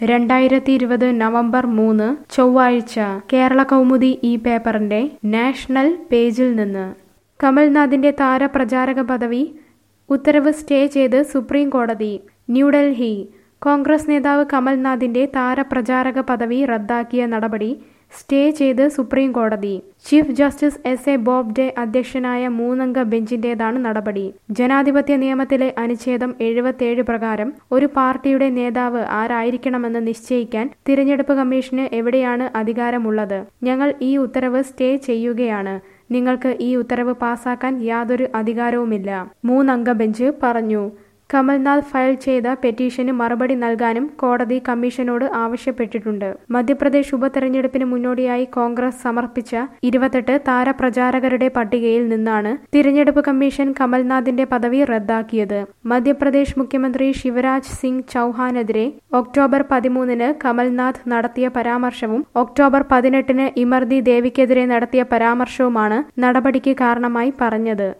രണ്ടായിരത്തി ഇരുപത് നവംബർ മൂന്ന് ചൊവ്വാഴ്ച കേരള കൗമുദി ഈ പേപ്പറിന്റെ നാഷണൽ പേജിൽ നിന്ന് കമൽനാഥിന്റെ താരപ്രചാരക പദവി ഉത്തരവ് സ്റ്റേ ചെയ്ത് സുപ്രീം കോടതി ന്യൂഡൽഹി കോൺഗ്രസ് നേതാവ് കമൽനാഥിന്റെ താരപ്രചാരക പദവി റദ്ദാക്കിയ നടപടി സ്റ്റേ ചെയ്ത് സുപ്രീം കോടതി chief justice S A Bobde അധ്യക്ഷനായ മൂന്നംഗ ബെഞ്ചിന്റേതാണ് നടപടി ജനാധിപത്യ നിയമത്തിലെ അനുച്ഛേദം എഴുപത്തിയേഴ് പ്രകാരം ഒരു പാർട്ടിയുടെ നേതാവ് ആരായിരിക്കണമെന്ന് നിശ്ചയിക്കാൻ തിരഞ്ഞെടുപ്പ് കമ്മീഷന് എവിടെയാണ് അധികാരമുള്ളത് ഞങ്ങൾ ഈ ഉത്തരവ് സ്റ്റേ ചെയ്യുകയാണ് നിങ്ങൾക്ക് ഈ ഉത്തരവ് പാസാക്കാൻ യാതൊരു അധികാരവുമില്ല മൂന്നംഗ ബെഞ്ച് പറഞ്ഞു കമൽനാഥ് ഫയൽ ചെയ്ത പെറ്റീഷന് മറുപടി നൽകാനും കോടതി കമ്മീഷനോട് ആവശ്യപ്പെട്ടിട്ടുണ്ട് മധ്യപ്രദേശ് ഉപതെരഞ്ഞെടുപ്പിന് മുന്നോടിയായി കോൺഗ്രസ് സമർപ്പിച്ച ഇരുപത്തെട്ട് താരപ്രചാരകരുടെ പട്ടികയിൽ നിന്നാണ് തിരഞ്ഞെടുപ്പ് കമ്മീഷൻ കമൽനാഥിന്റെ പദവി റദ്ദാക്കിയത് മധ്യപ്രദേശ് മുഖ്യമന്ത്രി ശിവരാജ് സിംഗ് ചൌഹാനെതിരെ ഒക്ടോബർ പതിമൂന്നിന് കമൽനാഥ് നടത്തിയ പരാമർശവും ഒക്ടോബർ പതിനെട്ടിന് ഇമർദി ദേവിക്കെതിരെ നടത്തിയ പരാമർശവുമാണ് നടപടിക്ക് കാരണമായി പറഞ്ഞത്